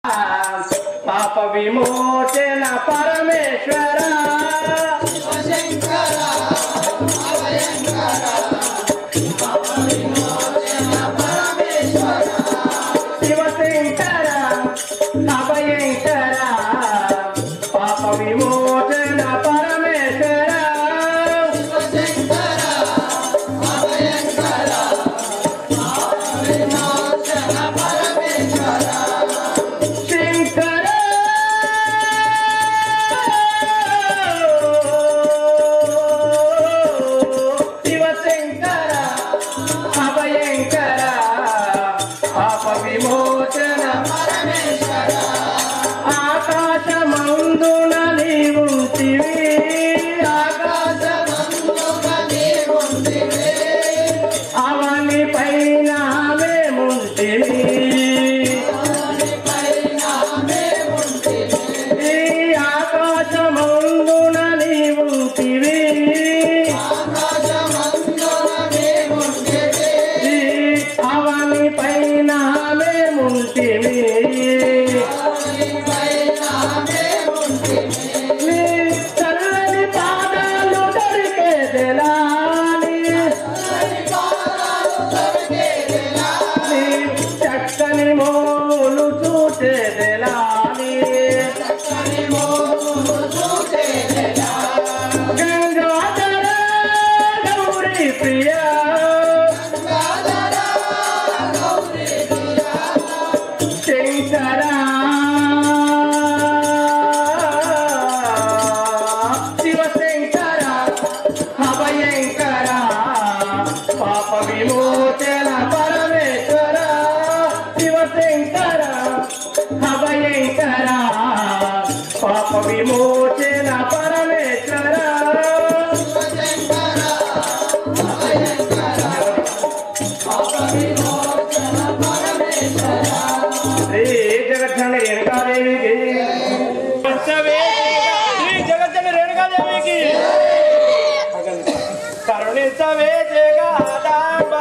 పాప విమోచన పరమేశ్వర శివశంకర అభయంకర పాప విమోచన పరమేశ్వర శంకర శివశంకర అభయంకర పాప విమోచన ఆకాశమందున నీవుంటివి అవని పైన మేముంటివి ఈ ఆకాశమందున నీవుంటివి ఈ అవని పైన మేముంటివి నీ చల్లని పాదాలు దొరికేదెలా నీ చక్కని మోలు చూసేదెలా గంగాధర గౌరీ ప్రియ శంకర శివశంకర అభయంకర పాప విమోచన పరమేశ్వర శివశంకర అభయంకర పాప విమోచన పరమేశ్వర శ్రీ జగజ్జనని రేణుకాదేవికి శ్రీ జగజ్జనని రేణుకాదేవికి కరుణించవే జగదాంబా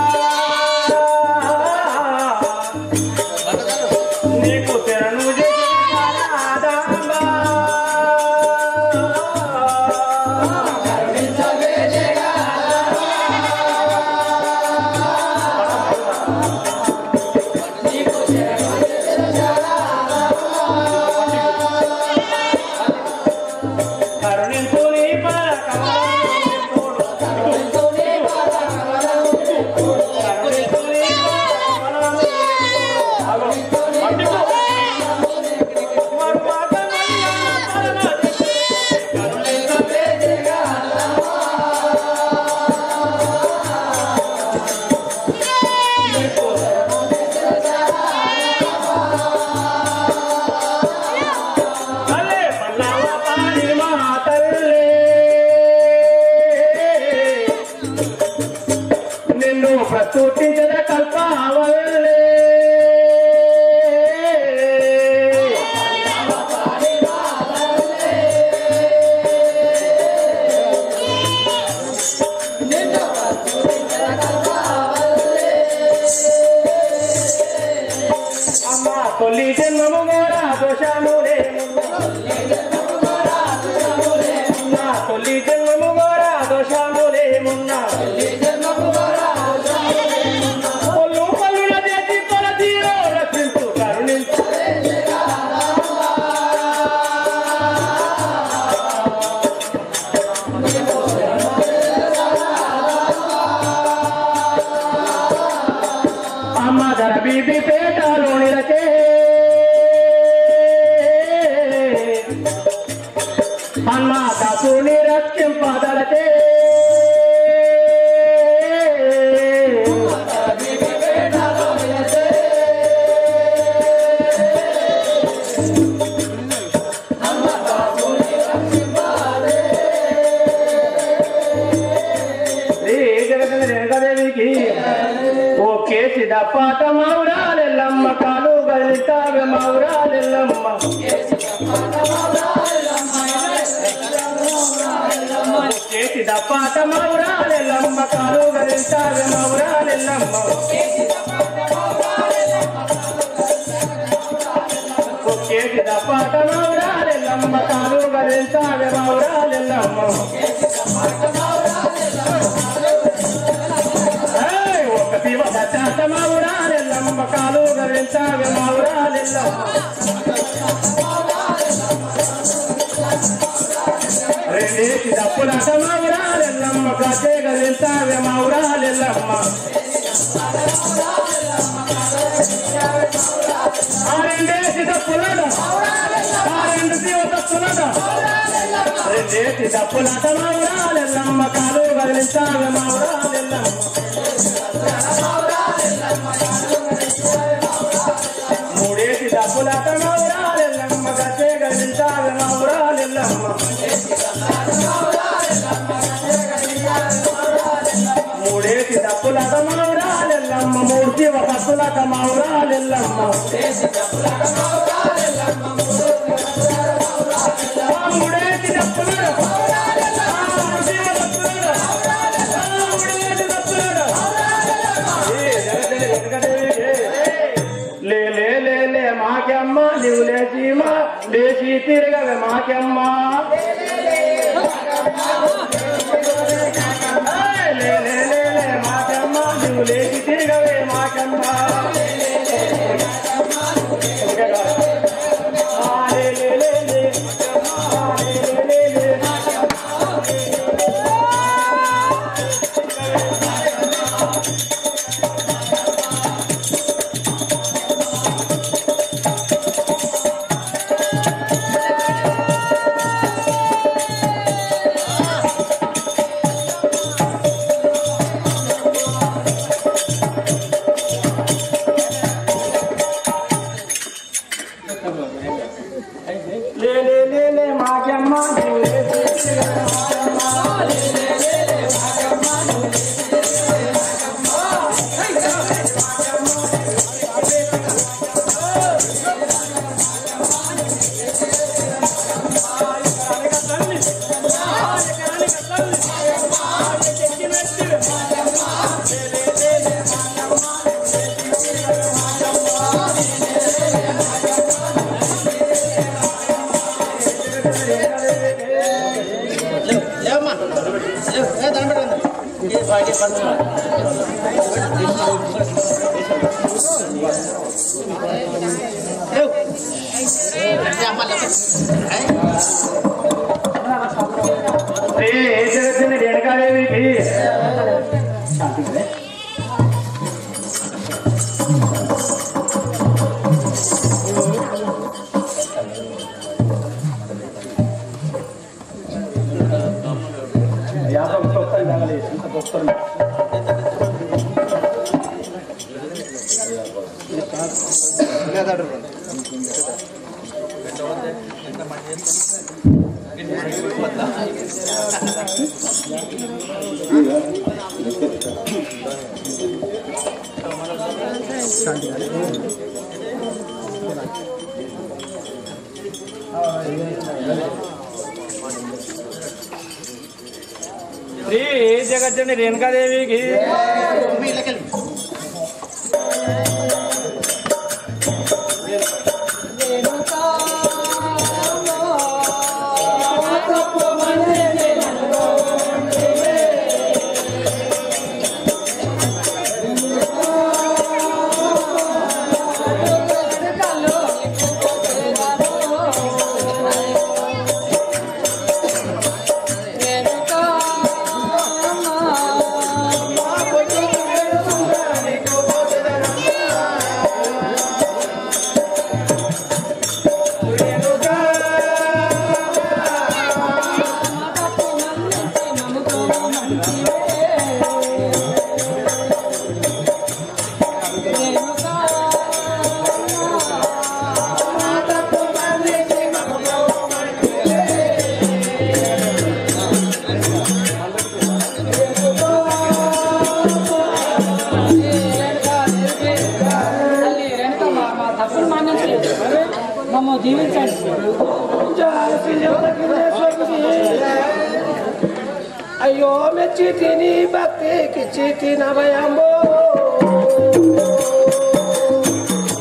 నీకు తెరను జగదాంబా కరుణింపు నీ పరకమలము కరుణింపు నీ పరకమలము అడ్డుకో తల్లే పల్లవ పాడి మా తల్లే నిన్ను ప్రస్తుతించద కల్పవల్లే అమ్మ తొలి జన్మము గోరా దోషములే నా తొలి జన్మము గోరా దోషములే మున్నా పొల్లు పల్లుల చేసి తొల తీరో రక్షించు కరుణించు అమ్మ ధర బీబీ పేటలోని రకే అమ్మ దాసుని రక్షింపదలకే శ్రీ జగన్ రేణుకాదేవికి ఓ కేసి దప్పాట మౌరాలెల్లమ్మ కాలు గలితావె మౌరాలెల్లమ్మ చేసి దప్పాట మౌరాలెల్లమ్మ కాలు గలితావె మౌరాలెల్లమ్మ గదిలిస్తావే మౌరాలెల్లమ్మ ఏయ్, ఒక శివ సత్యాత మౌరాలెల్లమ్మ కాలు గదిలిస్తావే మౌరాలెల్లమ్మ రెండేసి తప్పులట మౌరాలెల్లమ్మ గద్దె గదిలిస్తావే మౌరాలెల్లమ్మ ఆ రెండేసి తప్పులట ఆ రెండు శివ తప్పులట రెండేసి తప్పులట మౌరాలెల్లమ్మ కాలు గదిలిస్తావే మౌరాలెల్లమ్మ మూడేసి డబ్బులట మౌరాలెల్లమ్మ గద్దె గదిలిస్తావే మౌరాలెల్లమ్మ మూడేసి డబ్బులట మౌరాలెల్లమ్మ మూడు శివ కత్తులట మౌరాలెల్లమ్మ ఆ మూడేసి డబ్బులట ఆ మూడు శివ కత్తులట ఆ మూడేసి డబ్బులట ఏ జగదేవి వెంకటేవి లే లే లే లే మాకెమ్మ నీవు లేచి మా లేచి తిరగవే మాకెమ్మ ఏయ్, లే లే లే లే మాకెమ్మ నీవు లేచి తిరగవే మాకెమ్మ ఆ, లే లే లే లే. ఆ, లే లే లే లే. లే లే లే లే మాకెమ్మ నీవు లేచి తిరగవే మాకెమ్మ. లేవమ్మా లేవు ఏ దండం పెట్టండి లేవు ఏ అమ్మ లేవు ఏయ్. ఏ ఏ జగత్తుని రేణుకాదేవికి యాభై ఒక్కరు తగలేదు ఇంత ఒక్కరు శ్రీ జగజ్జని రేణుకాదేవికి మీ ఇళ్ళకెళ్ళి తప్పులు మాన్యం మమ్మ దీవించండి అయ్యో మెచ్చి తిని భక్తికి చితి నవయంబో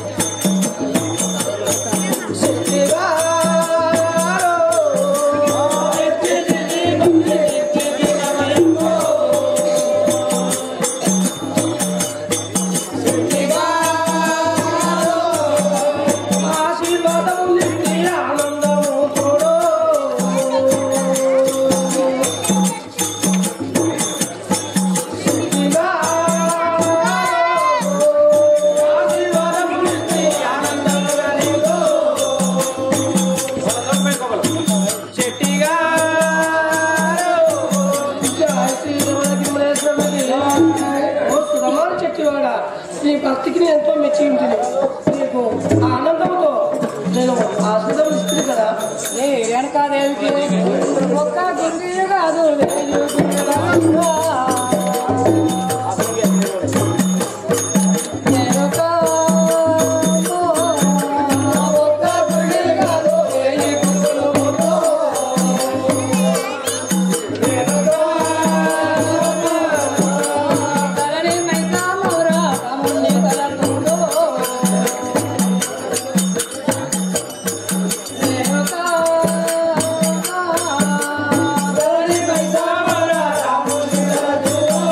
శక్తిగా నీ భక్తికి నేను ఎంతో మెచ్చి ఉంటుంది నీకు ఆ ఆనందంతో నేను ఆశ్రదం ఇస్తుంది కదా ఏ రేణుకాదేవికి ఒక్క గుండె కాదు వేయి గుండెలు రేణుకా, ఒక్క గుండె కాదు వేయి గుండెలు ధరణి మైసామురా కముని తలతుందో రేణుకా, ధరణి మైసామురా కముని తలతుందో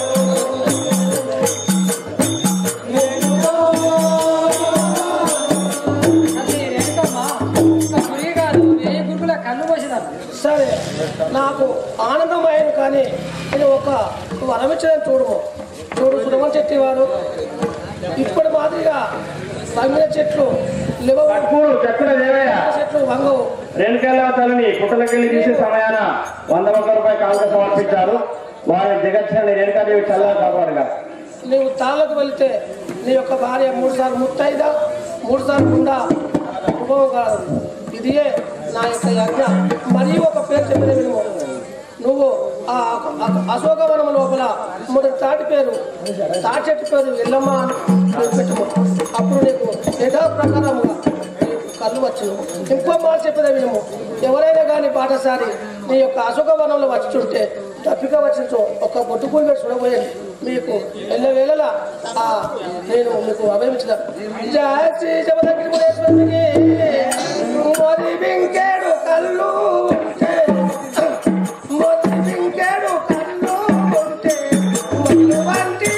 అది రేణుకమ్మ ఒక్క గురి కాదు వేయి గురుకుల కన్ను పోసినారు సరే నాకు ఆనందమైన కానీ ఇది ఒక వరమిచ్చిన చూడు చూడు సుడమని చెట్టేవారు ఇప్పటి మాదిరిగా వంగిన చెట్లు లివ కూడు చక్కున దేవయ్య చెట్లు వంగవు రేణుకెళ్ళ తల్లిని పుట్టలకెళ్ళి తీసే సమయాన వంద ఒక్క రూపాయి కానుక సమర్పించారు వారి జగత్సాన్ని రేణుకాదేవి చల్లా కాపాడుగా నీవు తాళ్ళకు వెళితే నీ యొక్క భార్య మూడు సార్లు ముత్తైదా మూడు సార్లు గుండా ఉపభోగం కాదు ఇదియే నా యొక్క యజ్ఞ మరియు ఒక పేరు చెప్పిన వినుము నువ్వు ఆ అ- అశోకవనం లోపల మొదటి తాటి పేరు తాటి చెట్టు పేరు ఎల్లమ్మ అని పేరు పెట్టుకో అప్పుడు నీకు యథా ప్రకారముగా నీకు కళ్ళు వచ్చును ఇంకో మాట చెప్పేదే వినుము ఎవరైనా కానీ పాఠశాలి నీ యొక్క అశోకవనంలో వచ్చి చుంటే తప్పిక వచ్చిన ఒక బొట్టు పూలు పెట్టి చూడబోయండి మీకు ఎల్ల వేళలా ఆ నేను మీకు అభయమించిన జయ శ్రీ జగదగ్గిరిపురేశ్వరికి మొది బింకేడు కళ్ళు ఉంటే మొది బింకేడు కళ్ళు ఉంటే మల్లు వంటి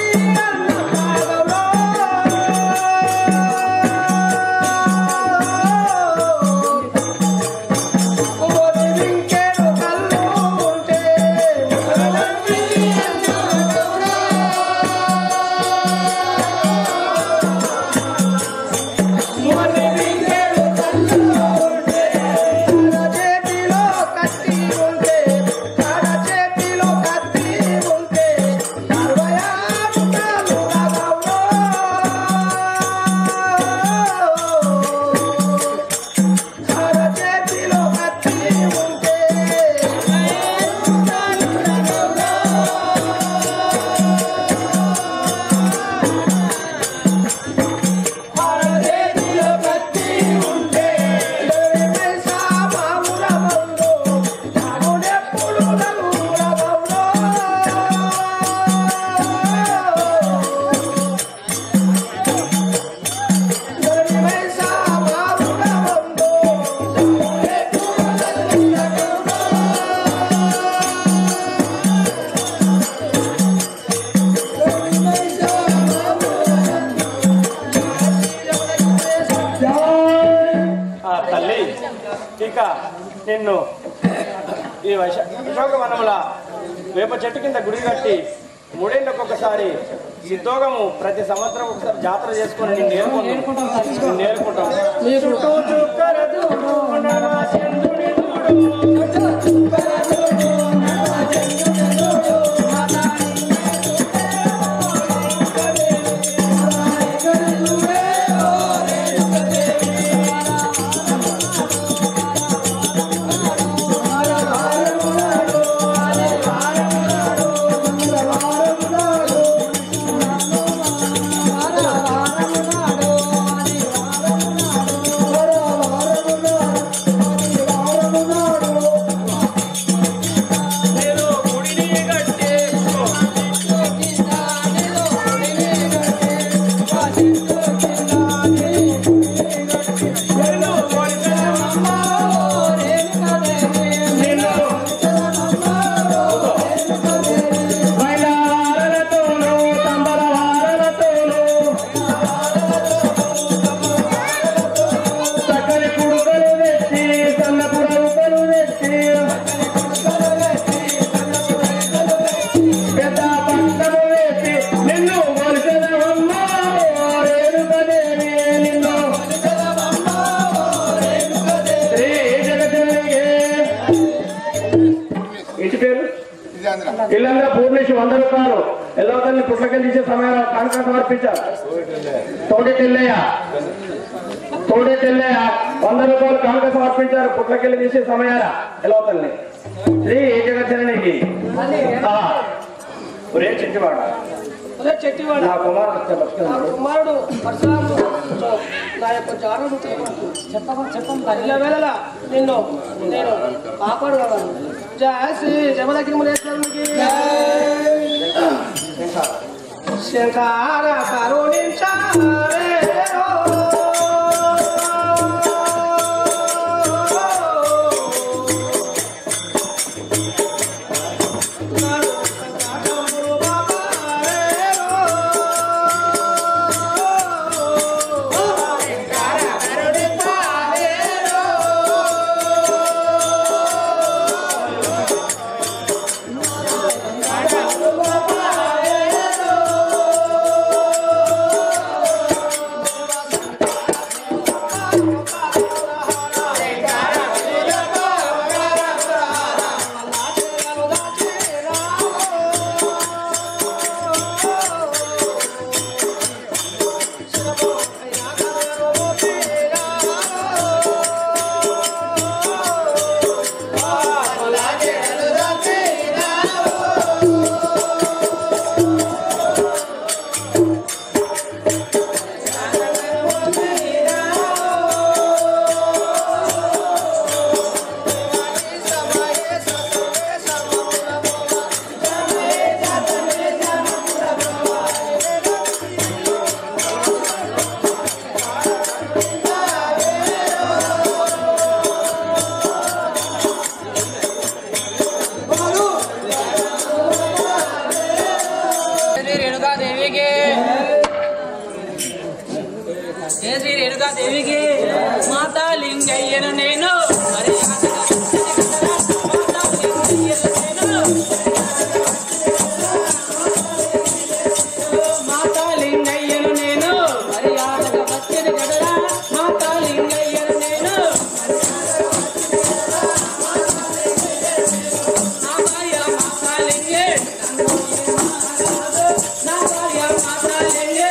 అన్నమాగలో మొది బింకేడు కళ్ళు ఉంటే మల్లు వంటి మొది బింకేడు కళ్ళు ఉంటే కాడ చేతిలో కత్తి ఉంటే కాడ చేతిలో కత్తి ఉంటే అరవై ఆరు కాలు రాగంలో. కాడ చేతిలో కత్తి ఉంటే అరవై ఆరు కాలు రాగంలో. భారతదేశంలో కత్తి ఉంటే దొరికేసా మామూల బంధు తాగుడెప్పుడు నలుగుల బంధు దొరికేసా మామూల బంధు తాగుడెప్పుడు నలుగుల బంధు దొరికేసా ఆ తల్లి ఇక నిన్ను ఈ వైశ అశోకవనముల వేప చెట్టు కింద గుడి కట్టి మూడేళ్ళకు ఒకసారి సిద్ధోగము ప్రతి సంవత్సరం ఒకసారి జాతర చేసుకొని నేను నేర్చుకుంటాం నేను నేర్చుకుంటాం మీరు వారమునాడు ఎల్లో తల్లి పుట్లకెళ్ళి ఇచ్చే సమయంలో కానుక సమర్పించారు తోడి తెల్లయ్య తోడి తెల్లయ్య వంద రూపాయలు కానుక సమర్పించారు పుట్లకెళ్ళి తీసే సమయాల ఎల్లో తల్లి శ్రీ జగచ్చరణికి ఒరే చెట్టువాడ అదే చెట్టివాడు నా కుమారుడు వచ్చే నా బతుకున్నాడు. కుమారుడు పరశురాముడు నా యొక్క జానుడు చెప్పమా చెప్పండి ఇలా వేళ నిన్ను నేను కాపాడగలను జయ శ్రీ జమదగ్నిములేశ్వరునికి శంకార కరుణించారేరో. నాడు సంకటములు బాపారేరో. శ్రీ రేణుకా దేవికి ఏ శ్రీ రేణుకా దేవికి మాతా లింగయ్యను నేను మరి మాతా లింగయ్యను నేను మాతా లింగయ్యను నేను మర్యాదగా వచ్చిన కదరా మాతా లింగయ్యను నేను నా భార్య మాతా లింగే నా భార్య మాతా లింగే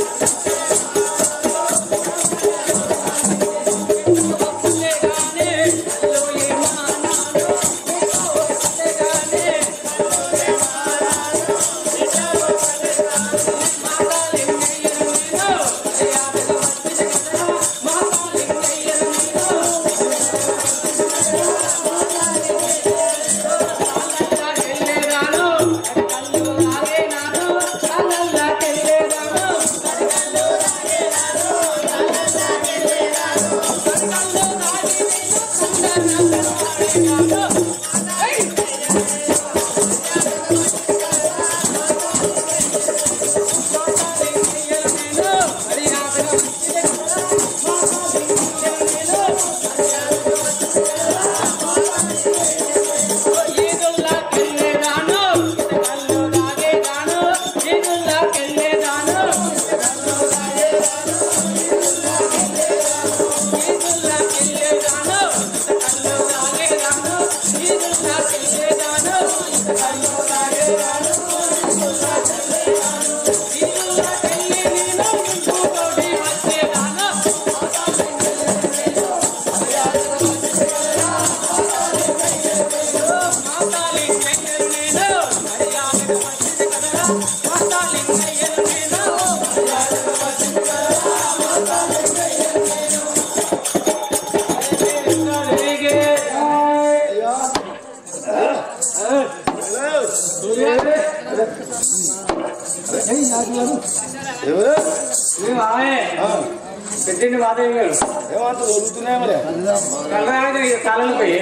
పెట్టింది మాధవి గారు ఏమంత దొరుకుతున్నాయి మరి కలరాజు కాలంలో పోయి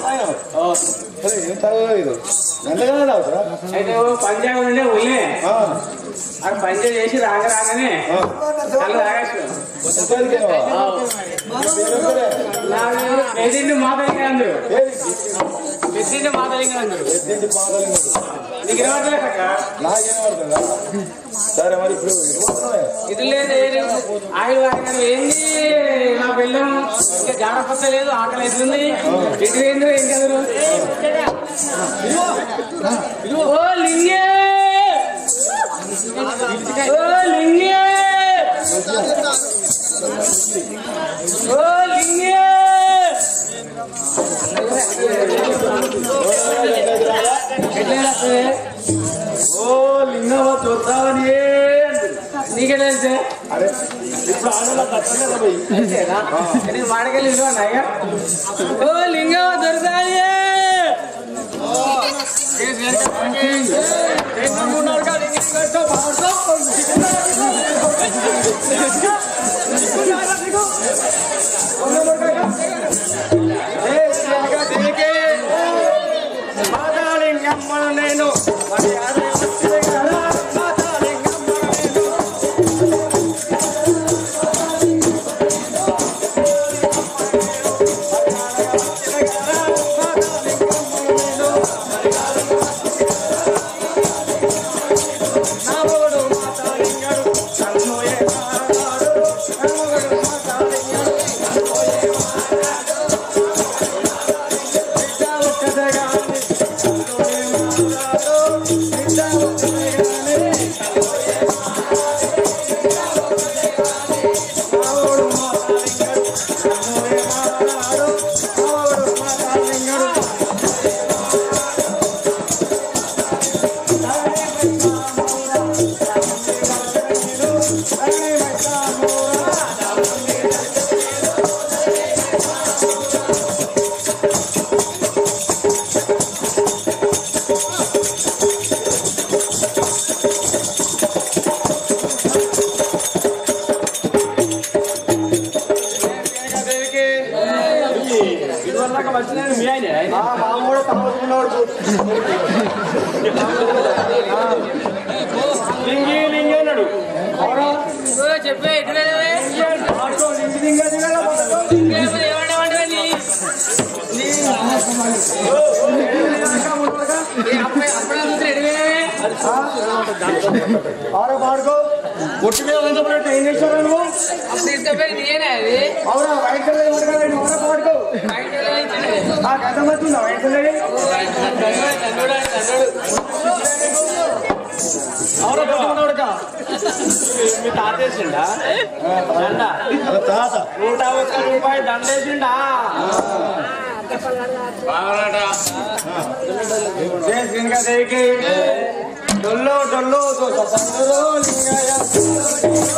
సరే ఏం తాగలేదు ఇది ఎంతగానే తాగుతారా అయితే ఓ పంజాబ్ నుండి ఉల్లే ఆ, అది పంజాబ్ చేసి రాగ రాగానే ఆ. కళ్ళు తాగేసు ఎంతవరకేవా? పెద్దింటి మాధవి గారు అందరు ఏది? పెద్దింటి మాధవి గారు అందరు ఎద్దింటి పాదాలు ఇంకోటి. నీకు ఇరవట్లేదు అక్క నాకేం పడుతుందా సరే మరి ఇప్పుడు ఇవ్వట్లే. ఇది లేదు ఏది ఆయిల్ వాడగానే ఏంది నా బెల్లం ఇంకా జాడపత్త లేదు ఆకలి అవుతుంది ఇటు ఏంది ఏం కదరు ఓ లింగే ఓ లింగే ఓ లింగే ఓ లింగమ్మ చూద్దామని నీకే తెలిసే అరే ఇప్పుడు ఆడలో కట్టలేదు పోయి నేను వాడకెళ్ళి ఇల్లు అన్నాయిగా ఓ లింగం దొరకాలి మాతాలింగమ్మను నేను మరి అదే వచ్చింది కదా, మాతాలింగమ్మను నేను. నామోడు మాతాలింగడు, నన్ను ఏమాడాడు, నామోడు మాతాలింగడు, నన్ను ఏమాడాడు. బిడ్డ ఒక్కదే గాని, నన్ను ఏమాడాడు, బిడ్డ ఒక్కదే గాని, నామోడు మాతాలింగడు, నన్ను ఏమాడాడు, నామోడు మాతాలింగడు. ఇదివరకు వచ్చినాడు మీ ఆయన మామూడు తమ్ముడుకున్నాడు లింగి లింగి అన్నాడు అవునా ఓ చెప్పే ఇట్లా ఆటో లింగి లింగి అది కదా ఏమంటే ఆరో పాడుకో ఒట్టి మీద ఉంచబడి ఏం చేశారు నువ్వు తీసుకపోయి నేనే అది అవునా వైట్ కలర్ పడుకోవాలి ఆరో పాడుకో ఆ గత మర్చిందా వైట్ కలర్ అవునా పట్టుకున్నాడుక మీ తాతేసిండా దండ తాత నూట ఒక్క రూపాయి దండేసిండా జయ శ్రీనివాసకి డొల్లు డొల్లు దోస లింగయ్య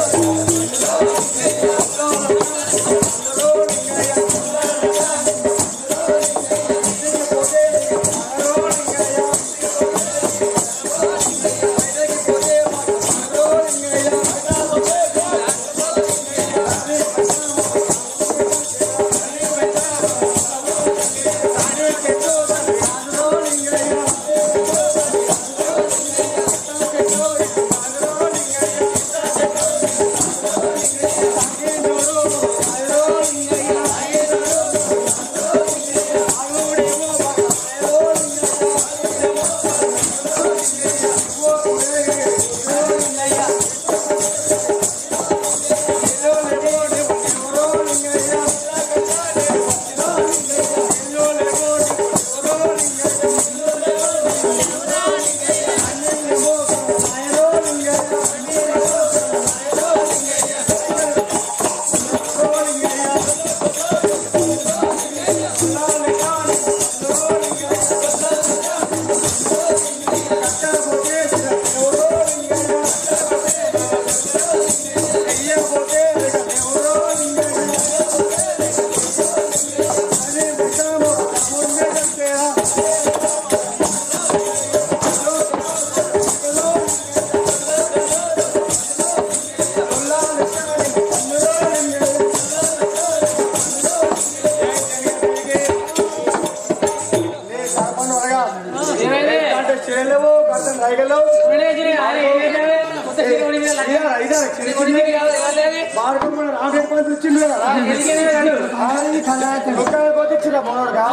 అంటే చేయలేవు కట్టం రైగలేవు మార్గం మన రామేశ్వర పంతులు వచ్చిండు కదా ఆయన కళాకారు. ఒక్క పోతే ఇచ్చిరా మనోడుగా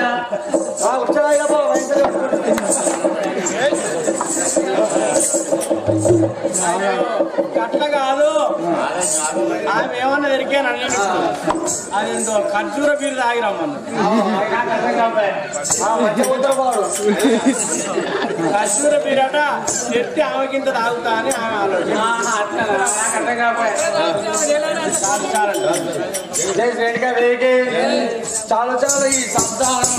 వచ్చాయిగా పో వయసులో. అట్లా కాదు ఆమె ఏమన్నా ఎరికాను అన్నట్టు అదేంటో ఖర్జూర బీరు తాగి రమ్మను ఖర్జూర బీరు అట ఎత్తి ఆమెకింత తాగుతా అని ఆమె ఆలోచన చాలు, చాలు. జై శ్రేణిగా వేగి చాలా చాలా ఈ సంసారం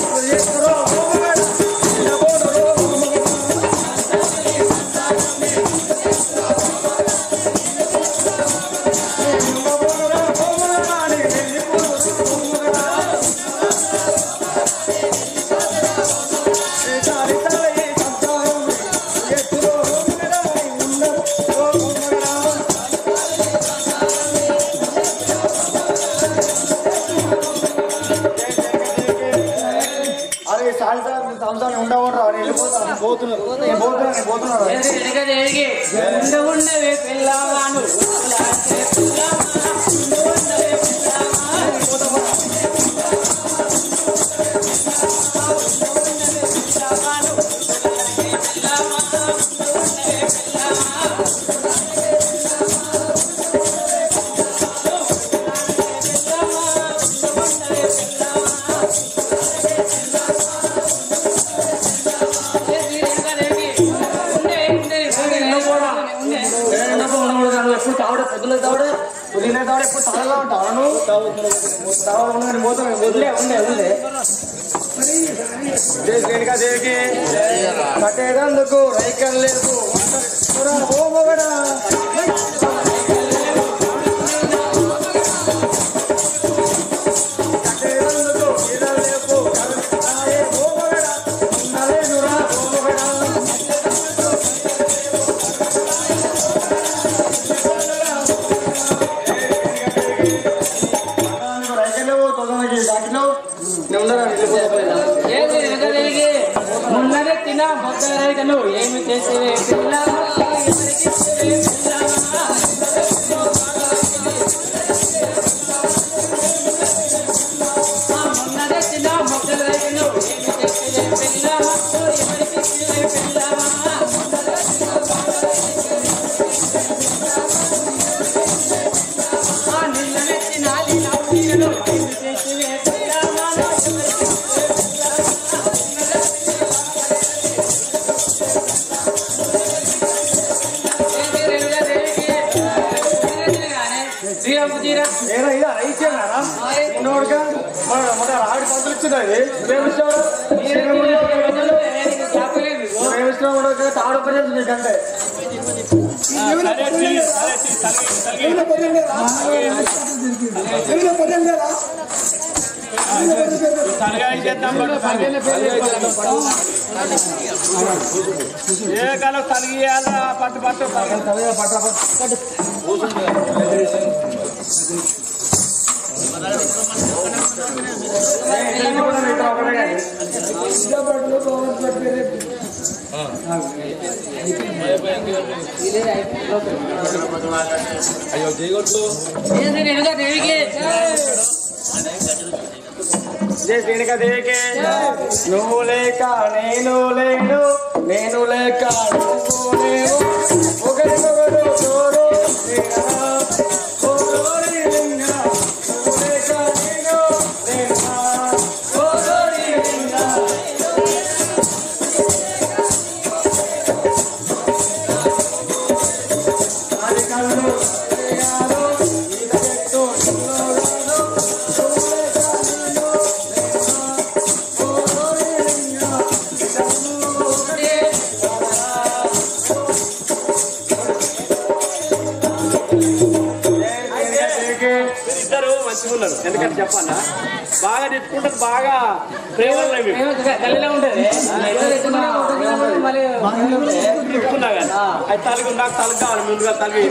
అరే సాయంత్రం సంసారం ఉండవరా నేను వెళ్ళిపోతాను పోతున్నాను నేను పోతున్నాను నేను పోతున్నాను వెనుక దేవికి ఉండ ఉండవే పిల్లవాను ఎప్పుడు తావడే పొద్దున తావడే పొద్దున్న తావడే ఎప్పుడు తాగలా ఉంటావు నువ్వు తావడం ఉండే పోతాను వదిలే ఉండే ఉండే జై శ్రేణికా దేవికి కట్టేదందుకు రైకల్ లేదు ఓ మొగడా కట్టేదందుకు ఈరల్ లేపు కరుణాయే ఓ మొగడా ఉన్నలేనురా ఓ మొగడా రైకలేవు తొందరకి దాటినావు నేను ఉండరా వెళ్ళిపోతా ఏది వెనుక దేవికి ఉన్నదే తిన మొక్క నువ్వు ఏమి చేసేవే పిల్ల ఎవరికి ఇచ్చేవే పిల్ల? ఆ మొన్నదే తిన మొక్క నువ్వు ఏమి చేసేవే పిల్ల ఎవరికి ఇచ్చేవే పిల్ల ఆ నిన్ననే తినాలి నవ్వులు ఏమి చేసేవే పిల్ల శ్రీరామ్ తీరా నేను ఇదా రైచేనారా ఉన్నోడుగా మన మన ఆడి పంతులు ఇచ్చిందా ఇది ప్రేమిస్తాడు ప్రేమిస్తున్నాడు తాడు పని నీకంటే అదే తీ, అదే తీ, తలిగి, తలిగి. తలగాయ చేద్దాం పట్టు, ఏ కాలం తలిగియాలా పట్టు పట్టు పట్టు. ఏంది నేనుగా దేవికి జై శ్రీనిక దేవికి నువ్వు లేక నేను లేను నేను లేక నువ్వు లేవు ఒకరికొకరు తోడు లేరా? ఓ లోరి లింగ, నువ్వు లేక నేను లేనా? ఓ లోరి లింగ. అది కళ్ళు వేయాలో, ఈత చెట్టు చిన్నోగాను, నువ్వు లేక నేను లేనా? ఓ లోరి లింగ, ఇదన్ను ఒకటే ఇద్దరు మంచిగా ఉన్నారు ఎందుకంటే చెప్పాలా బాగా తిట్టుకుంటారు బాగా ప్రేమలు ఇవి. గల్లీలో ఉంటది మళ్ళీ తిట్టుకున్నా కానీ అది తలకి నాకు తలకి కావాలి ముందుగా తలకి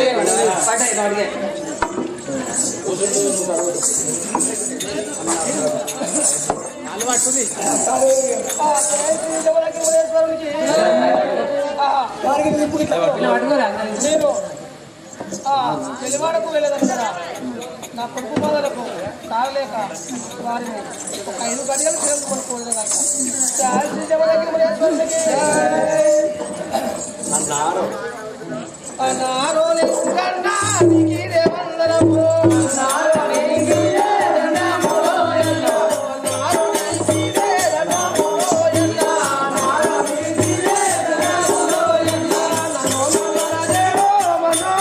నేను ఆ, వెలివాడకు వెళ్ళదంటారా నా కొడుకు బాధలకు తాగలేక వారిని ఒక ఐదు గడియలు చేసుకొని పోయేది కనుక అనారో లింగన్నా నీకిరే వందనము. అనారో నీకిరే దండము ఎల్లో. అనారో నీకిరే దండము ఎల్లో. అనారో నీకిరే దండము ఎల్లో. నమో నమః మనో.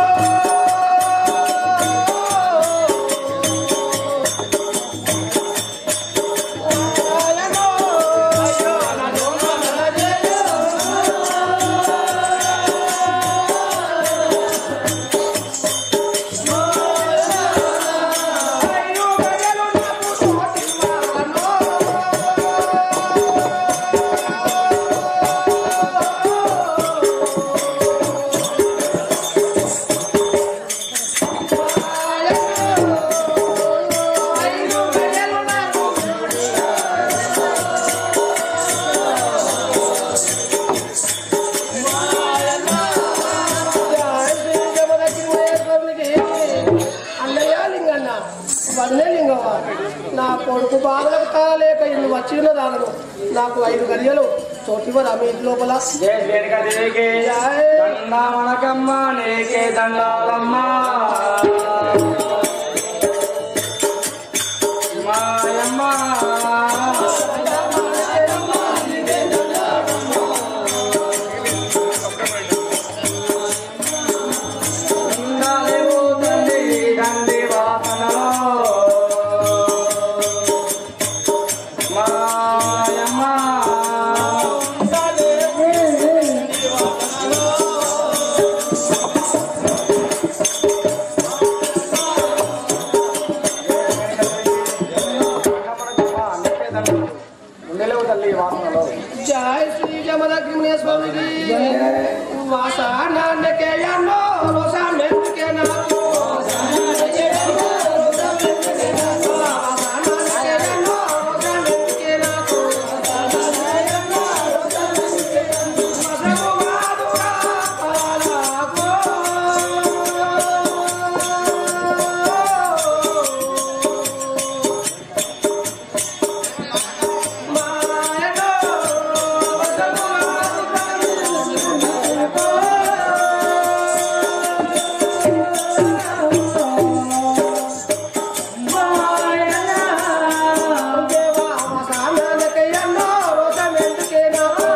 నారాయణో. అయ్యో నమో నమః అన్నయ్య లింగన్న వదిలే లింగవ్వ నా కొడుకు బాధలకు తాళలేక ఇల్లు వచ్చిన దానను నాకు ఐదు గడియలు చోటివరా మీ ఇంటి లోపల జయ శ్రీరేఖదేవికి జయ. దండమనకమ్మ నీకే దండాలమ్మ మాయమ్మ దండాలేవు తండ్రి దండి వాసనలో మాయమ్మ ఉండలేవు తల్లి వాసనలో జయ శ్రీ జమదగ్ని స్వామికి వాసనాన్నకే ఎన్నో రోసాన్నకే నాకు వాసనాన్నకే ఎన్నో రోసాన్నకే నాకు వసము వాదుగా పాలకు. మాయలో వసము దేవా వసనాన్నకే ఎన్నో రోసాన్నకే నాకు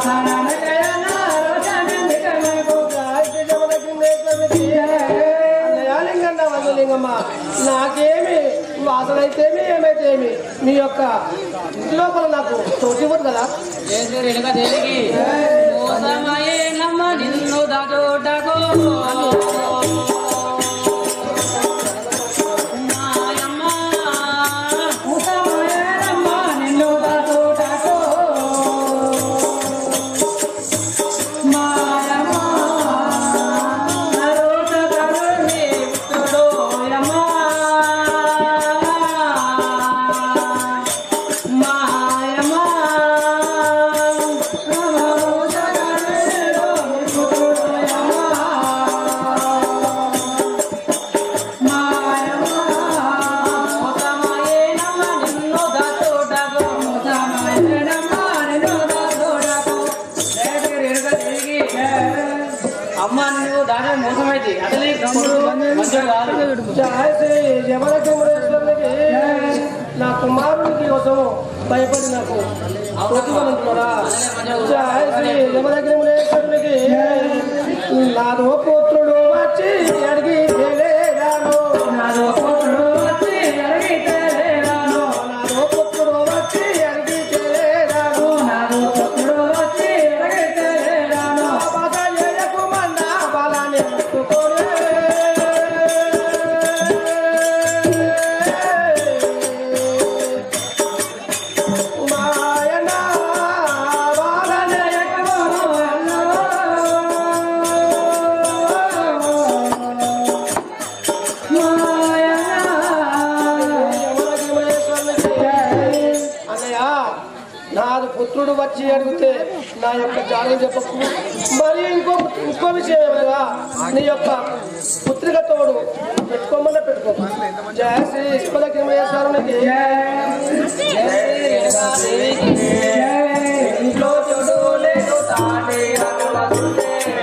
నాకేమి వాసన అయితేమి ఏమైతేమి మీ యొక్క ఇంటి లోపల నాకు తోచిపోదు కదా జయ రేణుక దేవికి మోసమయే నమ్మ నిన్ను దాచోటకు మాయమ్మ మోసమయే నమ్మ నిన్ను దాచోటకు మాయమ్మ నరోట కరుణి ఉత్తడోయమ్మ మాయమ్మ నరోట కరుణి ఉత్తడోయమ్మ అమ్మ నువ్వు దాని మోసమైంది అసలు ఈ గమ్ముడు మంచిగా కాదు జయ శ్రీ జమలక్ష్మణేశ్వరునికి నా కుమారునికి కోసము భయపడి నాకు ప్రతిఫలంటున్నారా జయ శ్రీ జమలక్ష్మణేశ్వరునికి నాదో పుత్రుడు వచ్చి అడిగి తెలియరాను నాదో పుత్రుడు వచ్చి అడిగితే రాను. నాదో పుత్రుడు వచ్చి అడిగి తెలియరాను నాదో పుత్రుడు వచ్చి అడిగితే రాను. బాబా చేయకు మన్నా బలాన్ని ముట్టుకోరే మాయనా బాలనే అన్నయ్య నాది పుత్రుడు వచ్చి అడిగితే నా యొక్క జాడలు చెప్పకు మరి ఇంకో ఇంకో విషయం ఏమనగా నీ యొక్క పుత్రిక తోడు పెట్టుకోమన్నా పెట్టుకో జయ శ్రీ శివలక్ష్మేశ్వరునికి ఇంట్లో చెడు లేదు తాటి రకుల చుట్టే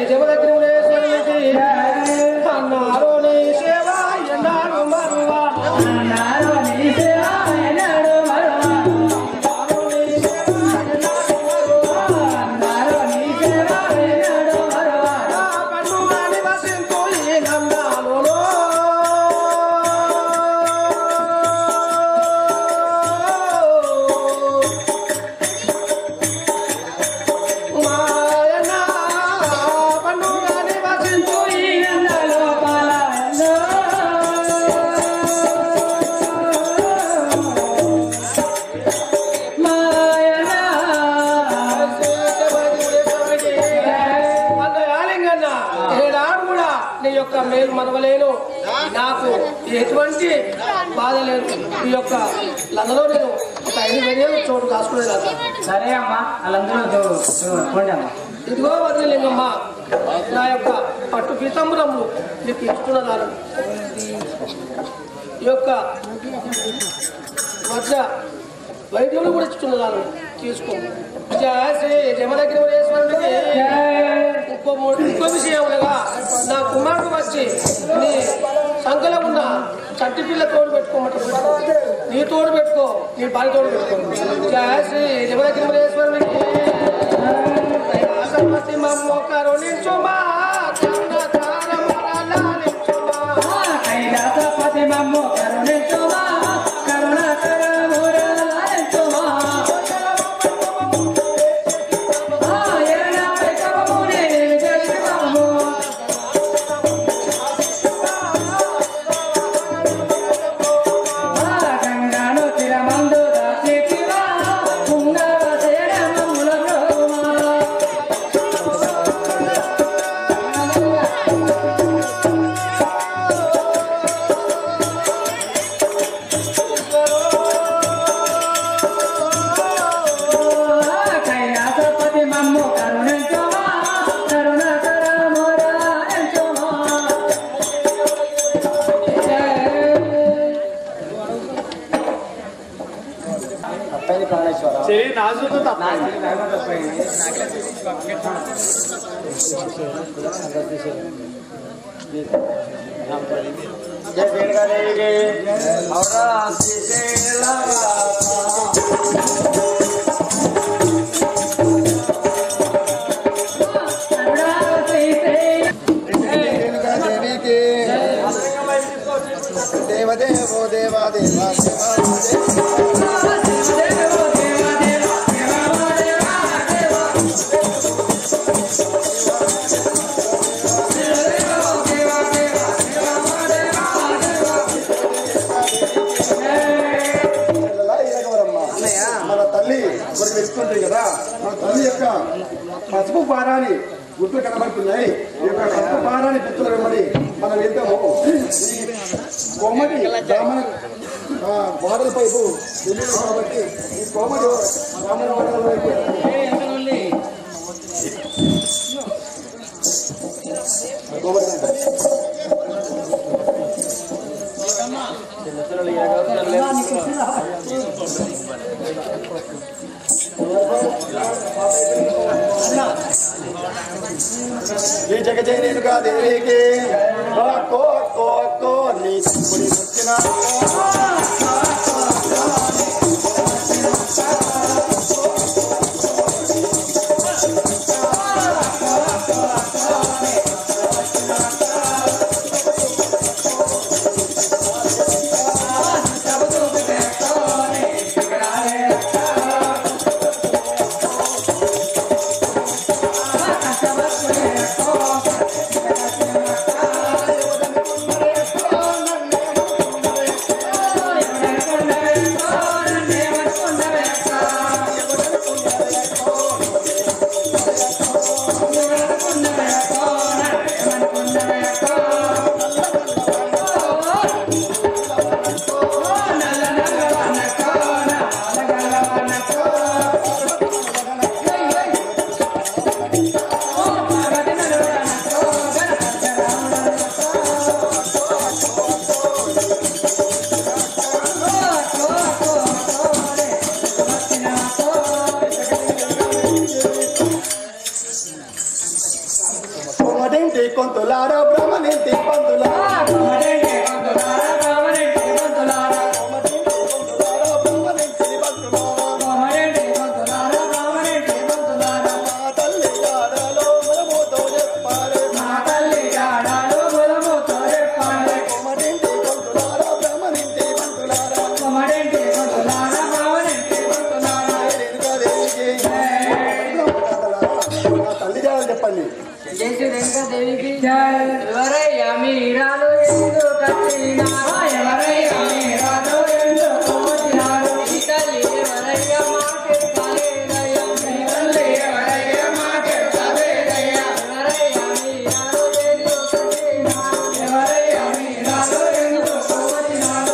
జమదగ్నిములేశ్వరునికి అన్నారు నీ సేవ ఎన్నాడు మరువా అన్నారు నీ సేవ ఎన్నాడు మరువా నా కన్నుగాని వసింతు ఈ నందాలులో. మాయన పండుగాని వసింతు ఈ నందలోపల. ఏడాడు కూడా నీ యొక్క మేలు మనవలేను నాకు ఎటువంటి బాధ లేదు ఈ యొక్క లందలో నేను ఒక ఐదు వేలు చోటు కాసుకునేది సరే అమ్మా వాళ్ళందరూ చూ- చూ- చూడండి అమ్మా ఇదిగో వదిలింగమ్మ నా యొక్క పట్టు పీతాంబరము నీకు ఇస్తున్నదాను ఈ యొక్క మధ్య వైద్యులు కూడా ఇస్తున్నదాను తీసుకో జయ శ్రీ జమదగ్రేశ్వరుడికి ఇంకో మూడు- ఇంకో విషయములుగా నా కుమారుడు వచ్చి నీ సంకలో ఉన్న చట్టి పిల్ల తోడు పెట్టుకోమంటే నీ తోడు పెట్టుకో నీ భార్య తోడు పెట్టుకో జయ శ్రీ జమదగ్రేశ్వరుడికి సమ్మతి మమ్మ కరుణించుమా కరుణ తారమరలాలించుమా కైలాసపతి మమ్ము కరుణించుమా కరుణాకర మురళించుమా ఆ ఎరణాపై కవమునే విజయమము ఆ గంగాను తిరమందు దాచితివా పుంగవ శరణముల బ్రహ్మా కైలాసపతి మమ్ము కరుణించుమా కరుణాకర మురళించుమా సరే నాజుకు తప్ప జయ దేవికి ఔరా శ్రీశైల దేవికి దేవదేవో దేవా దేవా దేవా మన తల్లి కొన్ని తెలుసుకుంటుంది కదా మన తల్లి యొక్క పసుపు పారాని గుట్లు కనబడుతున్నాయి ఈ యొక్క పసుపు పారాని గుర్తులు వెంబడి మనం వెళ్తాము ఈ కోమటి బ్రాహ్మణ ఆ, వాడల పైపు వెళ్ళింది కాబట్టి ఈ కోమటి బ్రాహ్మణ వాడల వైపు కోమటి ఈ జగజయనుగా దేవికి అక్కో అక్కో అక్కో నీ చిక్కుడి వచ్చిన ఆ కొంతులారా బ్రహ్మనింటి పంతులారా కొమరేంటి కొంతులారా బ్రాహ్మణేంటి కొంతులారా బ్రహ్మనింటి పంతులారా కొమరేంటి కొంతులారా బ్రాహ్మణేంటి కొంతులారా మా తల్లి గాడలో మనముతో చెప్పాలి మా తల్లి గాడాలు బులముతో చెప్పాలి కొమరింటి కొంతులారా బ్రహ్మనింటి పంతులారా కొమరేంటి కొంతులారా బ్రాహ్మణేంటి కొంతులారా రేణుకాదేవికి మా తల్లి గారు చెప్పండి జేసు రేణుకాదేవికి ఎవరయ్యా మీరాలు ఎందుకు కట్టినారా ఎవరయ్యా మీరాలు ఎందుకు వచ్చినారు ఈ తల్లి ఎవరయ్యా మాకెరకాలేదయ్యా. మీ తల్లి ఎవరయ్యా మాకెరకాలేదయ్యా ఎవరయ్యా మీరాలు ఎందుకు కట్టినారు. ఎవరయ్యా మీరాలు ఎందుకు వచ్చినారు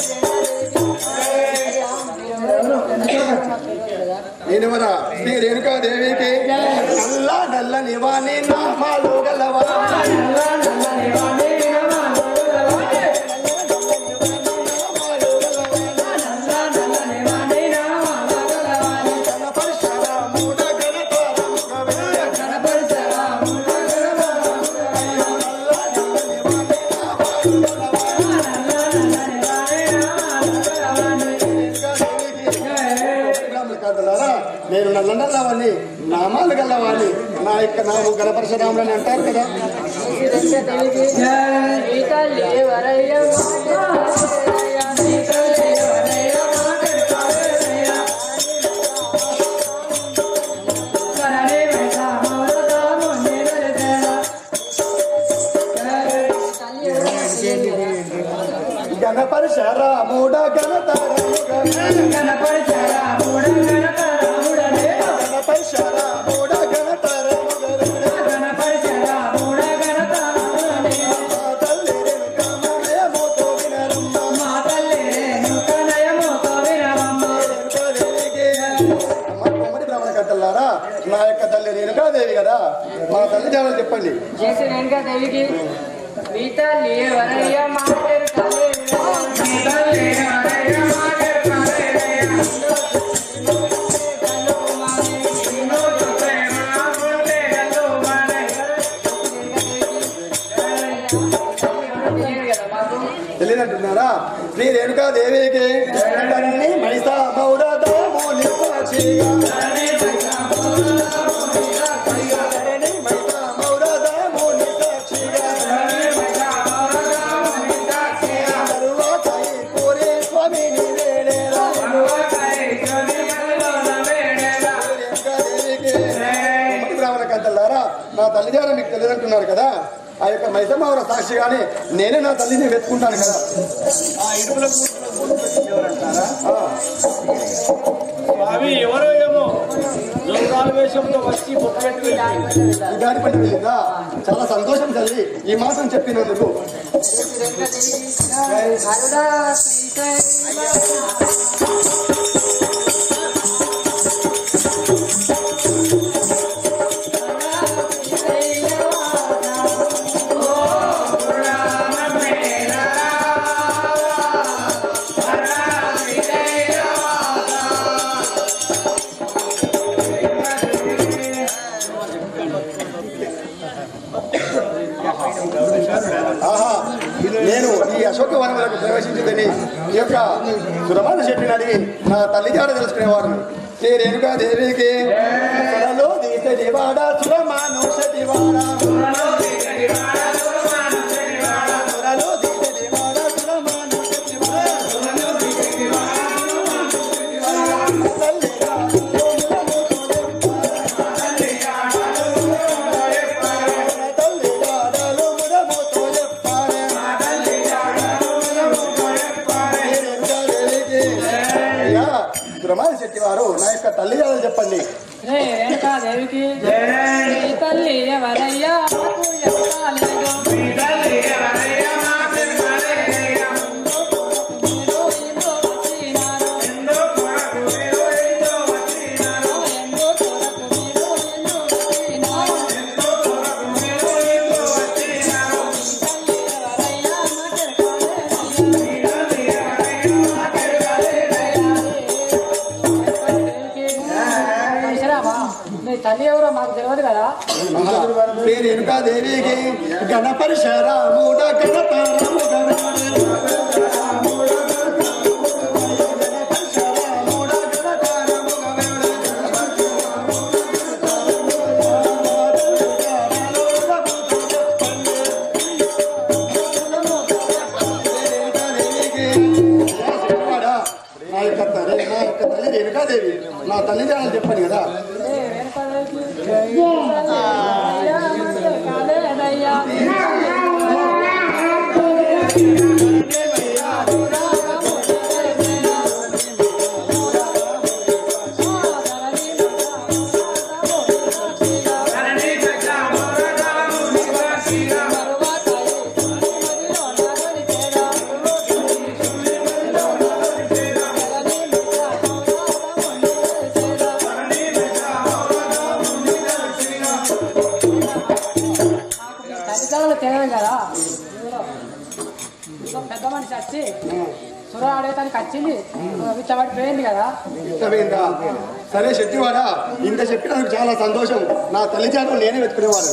నేనెవరా శ్రీ రేణుకాదేవికి నల్ల నల్లని వాణి నామాలు గలవా నల్ల నల్లని వాణి నామాలు గలవాడే. నల్ల నల్లని వాణి నామాలు గలవాడే. పరశురాముడ గణపరముగవే. గణపరిసరా ముడ గణపరముగవే. నల్ల నల్లని వాణి నామాలు గలవాడే. కాదులారా, నేను నల్ల నల్లవని నామాలు గలవాణి నా యొక్క నాము గణపరశురాములని అంటారు కదా రేణుకాదేవికి ఈ తల్లి ఎవరయ్యా మాకెరకాలేదయ్యా. నీ తల్లి ఎవరయ్యా మాకెరకాలేదయ్యా. కరణి వెంకటరామదాము నిరతేరా. గణపరశురాముడ గణతరముగవే. గణపరిసరా ముడ గణపరముడనే. గణపరశురాముడ గణతరముగవే. గణపరిసరా ముడ గణపరముడనే. మా తల్లి రేణుకామయముతో వినరమ్మ. మా తల్లి రేణుక నయముతో వినవమ్మ. రేణుకాదేవికి అమ్మ కొమ్మడి బ్రాహ్మణ కట్టలారా నా యొక్క తల్లి రేణుకాదేవి కదా మా తల్లి జాడలు చెప్పండి జేసు రేణుకాదేవికి ఈ తల్లి ఎవరయ్యా మాకెరకాలేదయ్యా. నీ తల్లి ఎవరయ్యా మాకెరకాలేదయ్యా. నిన్ను ప్రేమ పుట్టే గల్లుమనే. తెలియదు కదా మాకు తెలియదంటున్నారా శ్రీ రేణుకాదేవికి తల్లి మైసా మౌరదామో నిపాక్షిగా ధరణి మైసా మౌరదామో నిపాక్షిగా తరువాత ఈ పూరి స్వామిని వేడేరా రేణుకాదేవికి కొమ్మడి బ్రాహ్మణ కంటలారా నా తల్లిదారు మీకు తెలియదంటున్నారు కదా ఆ యొక్క మైసమ్మవర సాక్షిగానే నేనే నా తల్లిని వెతుకుంటాను కదా ఆ ఇడుపుల ఎవరంటారా ఆ, స్వామి ఎవరో ఏమో దొంగల వేషంతో వచ్చి బొక్కెట్టు వెళ్ళిపోయింది ఈ దారి పట్టి వెళ్ళిందా చాలా సంతోషం తల్లి ఈ మాసం చెప్పినందుకు అరుడా శ్రీశైల ఆహా నేను ఈ అశోక వనములకు ప్రవేశించిందని ఈ యొక్క సురమాన శెట్టిని అడిగి నా తల్లి జాడ తెలుసుకునేవాడు శ్రీ రేణుకా దేవికి సురలో దీసటి వాడ సురమాను శెట్టివాడ సురలో దీసటి వాడ సురమాను శెట్టివాడ తల్లిగా తల్లి జాడలు మురముతో చెప్పారే అయ్యా సురమాన శెట్టి వారు నా యొక్క తల్లి జాడలు చెప్పండి రే రేణుకాదేవికి ఈ తల్లి ఎవరయ్యా మాకు ఎవరాలేదు మీరు ఇందో వచ్చినారు ఎందో కొరకు మీరు ఎందో వచ్చినారు తల్లి ఎవరయ్యా మాకెరకాలేదయ్యా. పరశురామా, నీ తల్లి ఎవరో మాకు తెలియదు కదా పేరు ఎనుక దేవికి గణపరి శరాముడ గణపరము నా యొక్క తల్లి నా యొక్క తల్లి రేణుకాదేవి నా తల్లి జాడలు చెప్పాను కదా తల్లిదండ్రులు తెలియదు కదా ఇదిగో పెద్ద మనిషి వచ్చి సుర ఆడేతానికి వచ్చింది విచ్చబడి పోయింది కదా ఇష్టమైందా సరే శెట్టివాడా ఇంత చెప్పినందుకు చాలా సంతోషం నా తల్లి జాడలు నేనే వెతుకునేవాడు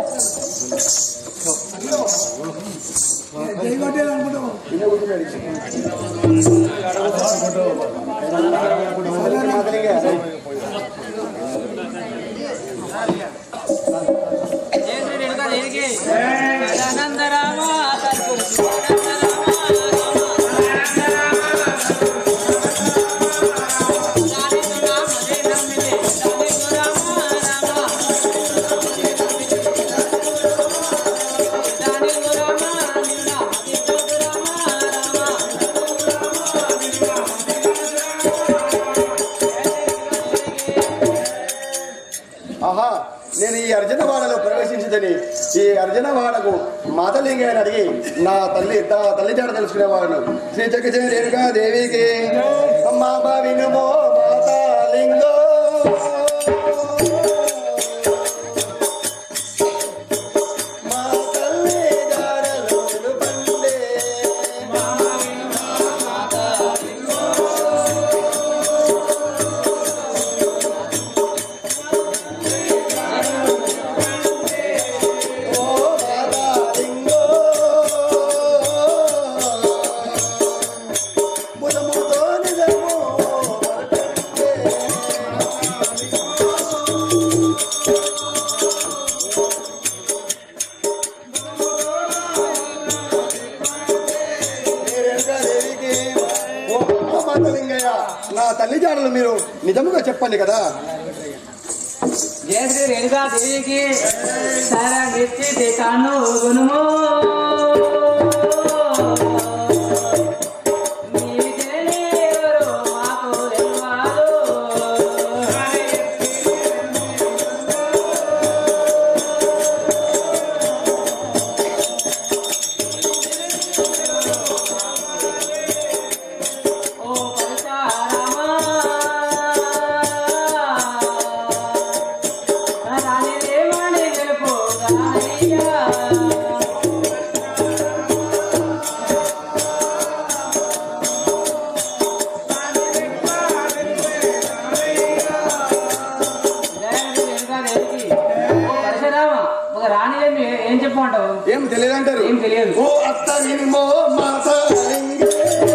ఆహా నేను ఈ అర్జునవాడలో ప్రవేశించదని ఈ అర్జునవాడకు మాతలింగని అడిగి నా తల్లి నా తల్లి జాడ తెలుసుకునేవాడు శ్రీ చక్కజయ రేణుకా దేవికి అమ్మా వినుమో మాతాలింగో మా తల్లి జాడలు తెలుపండే. ఓ మాతాలింగో ముదముతో నిజము వరకంటే. రేణుకాదేవికి, ఓ మాతలింగయ్య నా తల్లి జాడలు మీరు నిజముగా చెప్పండి కదా జయ శ్రీ రేణుకా దేవికి శరణిచ్చి దిశాను గుణము నీవెవరు మాకు తెలియదు. ఓ పరశురామా, రాణి దేవాణి రేపు రాణిగా. జయ రేణుకా దేవికి. ఓ పరశురామ, ఒక రాణి ఏమి ఏం చెప్పమంటావు ఏం తెలియదంటారు ఏం తెలియదు. ఓ అత్త వినుమో మాతాలింగే.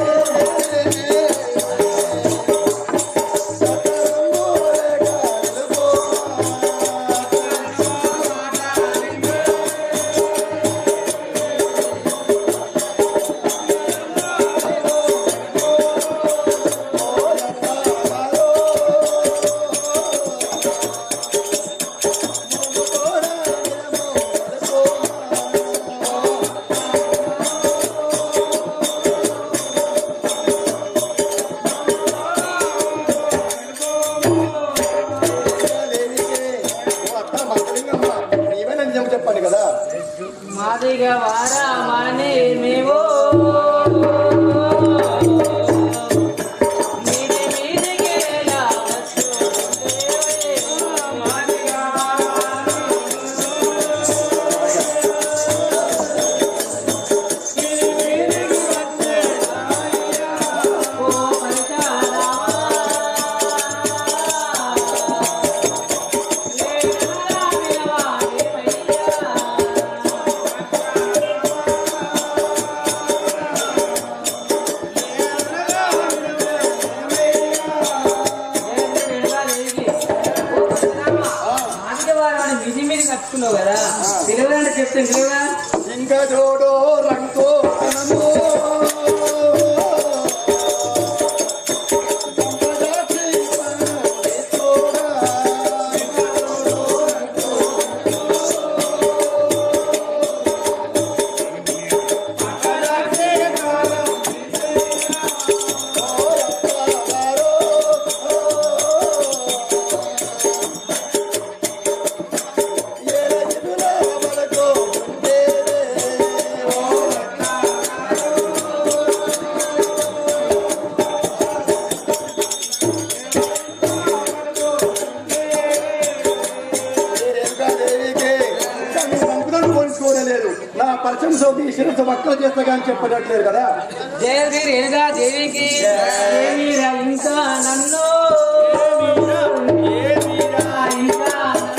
ఓ అత్త మాతలింగమ్మ, నీవేనా నిజం చెప్పండి కదా మాదిగా వారామని మేము మీది మీదికేలా వస్తుంటే మాదిగా ఓ పరిచారా పిలువదంటే చెప్తే పిలువదా ఇంకా జోడో రంగో తనము పోల్చుకోలేదు నా పరిచయం సోకి శిరస్సు వక్కలు చేస్తా కానీ చెప్పనట్లేదు కదా దేవి రేగా దేవికి దేవిరా ఇంకా నన్ను దేవిరా ఇంకా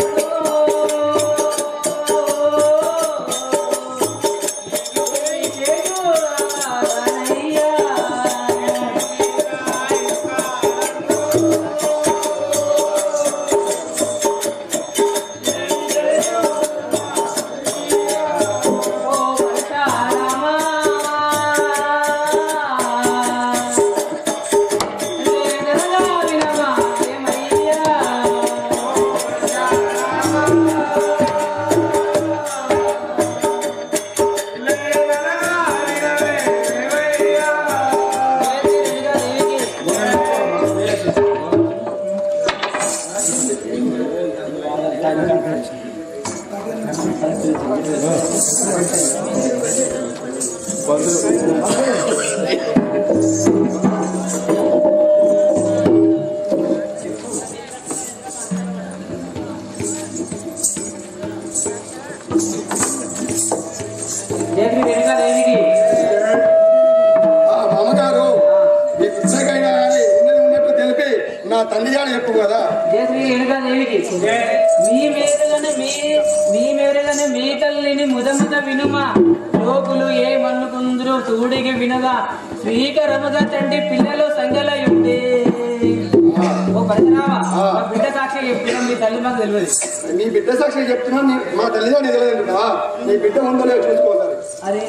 దేవి రేగా దేవికి ఆ మామగారు మీ పుస్తకైనా కానీ ఉన్నది ఉన్నట్టు తెలిపి నా తండ్రి గారు చెప్పు కదా జయ శ్రీ రేణుకా దేవికి మీ మేరగానే మీ మీ మేరగానే మీ తల్లిని ముదముద వినుమా లోకులు ఏ మన్నుకుందరు చూడికి వినగా స్వీకరముగా తండ్రి పిల్లలు సంగలయుండే ఓ పరిశ్రమ మా బిడ్డ సాక్షి చెప్పిన మీ తల్లి మాకు తెలియదు నీ బిడ్డ సాక్షి చెప్తున్నా నీ మా తల్లిదండ్రులు ఎదగలేదుంటా నీ బిడ్డ ఉందో లేదో చూసుకోవాలి అరే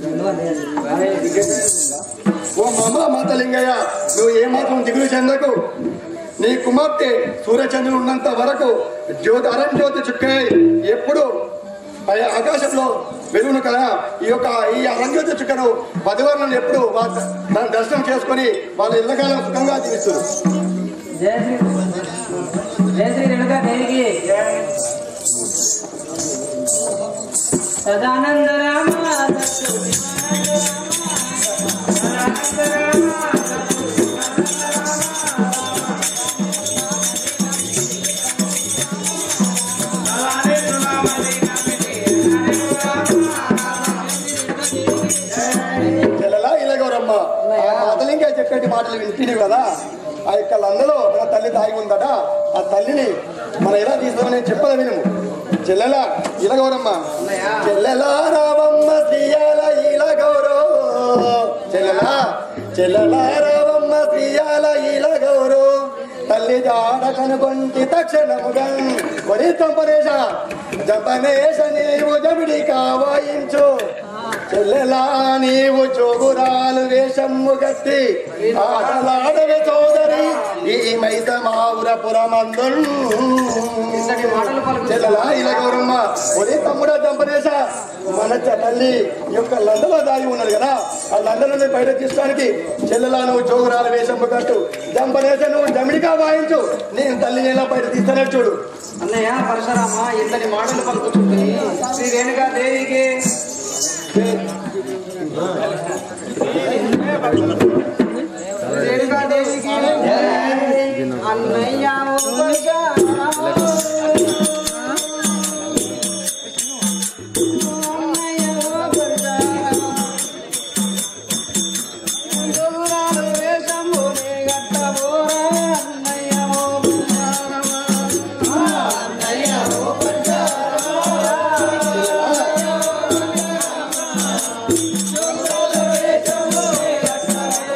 ఓ మామ మాతలింగయ్య నువ్వు ఏమాత్రం దిగులు చెందకు నీ కుమార్తె సూర్యచంద్రుడు ఉన్నంత వరకు జ్యోతి అరణ్ జ్యోతి చుక్కై ఎప్పుడు పై ఆకాశంలో వెలుగును కదా ఈ యొక్క ఈ అరంజ్యోతి చుక్కను పదివర్ణను ఎప్పుడు వా- దాని దర్శనం చేసుకొని వాళ్ళ ఇళ్ళకాలం సుఖంగా జీవిస్తారు జయ శ్రీ జయ శ్రీ రేణుకా దేవికి సదానంద రామ చెల్లెలా ఇలాగవరమ్మ ఆ మాతలింగయ్య చెప్పేటి మాటలు వింటిని కదా ఆ యొక్క లందలో మన తల్లి తాగి ఉందట ఆ తల్లిని మనం ఎలా తీసుకోమని చెప్పదా వినుము చెల్లెలా ఇలగౌరమ్మ చెల్లెలా రావమ్మ శ్రీయాల ఇలగౌరో చెల్లెలా చెల్లెలా రావమ్మ శ్రీయాల ఇలగౌరో తల్లి జాడ కనుగొంటి తక్షణముగా వరి తంపనేశ జపనేశ నీవు జమిడి కావాయించు చెల్లెలా నీవు చోగురాలు వేషమ్ము గట్టి ఆటలాడవే సోదరి ఈ మైసమావురపురమందు చెల్లెలా ఇలా గౌరమ్మ ఒరే తమ్ముడా దంపనేశ మన చ- తల్లి ఈ యొక్క లండలో దాగి ఉన్నది కదా ఆ లండలో బయట తీసుకోవడానికి చెల్లెలా నువ్వు చోగురాలు వేషమ్ము కట్టు దంపనేశ నువ్వు జమిడిగా వాయించు నేను తల్లిని ఎలా బయట తీస్తానే చూడు అన్నయ్య పరశురామ ఇంతని మాటలు పలుకుతుంది శ్రీ రేణుకా దేవికి రేణుకా దేవికి అన్నయ్య ఓ పరశురామ. అన్నయ్య ఓ పరశురామ. దూరాలు వేషమునే గట్టబోరా అన్నయ్య ఓ పరశురామ. అన్నయ్య ఓ పరశురామ.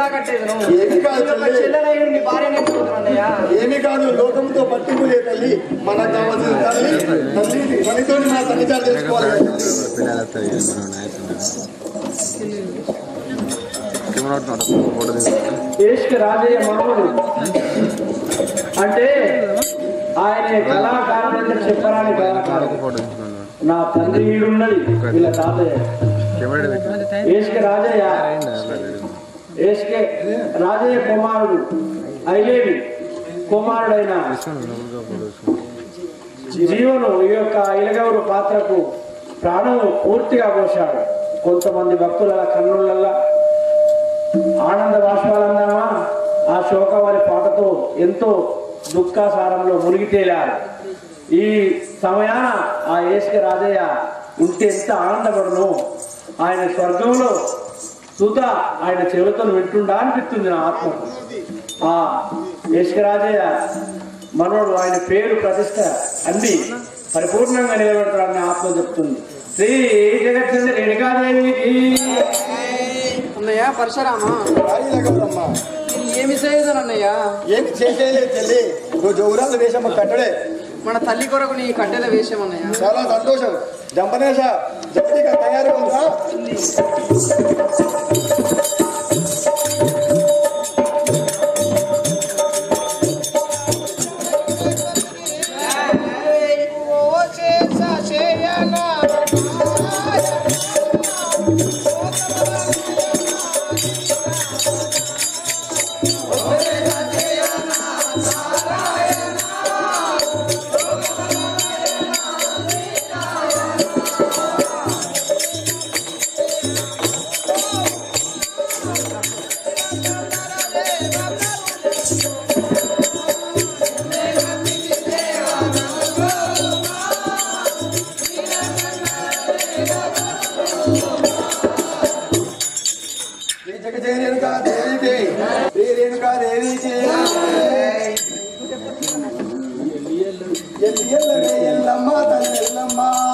కట్టేది నువ్వు ఏమి కాదు తల్లి. చెల్లెలయ్యి నీ భార్య నేర్చుకుంటున్నాయ్యా ఏమి కాదు లోకంతో పట్టింపు లే తల్లి మనకు కావాల్సిన తల్లి తల్లి మనతో మన సన్నిచారం చేసుకోవాలి దేశక రాజయ్య మనవడు అంటే ఆయన కళాకారుడు చెప్పరాని కళాకారుడు నా తండ్రి ఈడున్నది వీళ్ళ తాతయ్య ఏసుక రాజయ్య ఏసుక రాజయ్య కుమారుడు ఐలేవి కుమారుడైన జీవను ఈ యొక్క ఇలగౌరు పాత్రకు ప్రాణం పూర్తిగా పోశాడు కొంతమంది భక్తుల కన్నులల్లా ఆనంద బాష్పాలందమా ఆ శోకవారి పాటతో ఎంతో దుఃఖాసారంలో మునిగి తేలారు ఈ సమయాన ఆ ఏసుక రాజయ్య ఉంటే ఎంత ఆనందపడును ఆయన స్వర్గంలో సుత ఆయన చెవులతో వింటుండా అనిపిస్తుంది నా ఆత్మకు ఆ ఏసుక రాజయ్య మనోడు ఆయన పేరు ప్రతిష్ట అన్ని పరిపూర్ణంగా నిలబెడతాడని ఆత్మ చెప్తుంది శ్రీ జగత్చంద్ర రేణుకాదేవికి అన్నయ్య పరశురామా రాయిలగౌరమ్మ ఏమి చేయదు అన్నయ్య ఏమి చేసేయలేదు తల్లి నువ్వు జౌరాల వేషమ్మ కట్టడే మన తల్లి కొరకు నీ కట్టెల వేషం అన్నయ్య చాలా సంతోషం జంపనేశ జపటిగా తయారు ఉందా శ్రీ జగజయ రేణుకా దేవికి శ్రీ రేణుకా దేవికి ఎల్లి ఎల్లవే ఎల్లమ్మ తల్లి ఎల్లమ్మ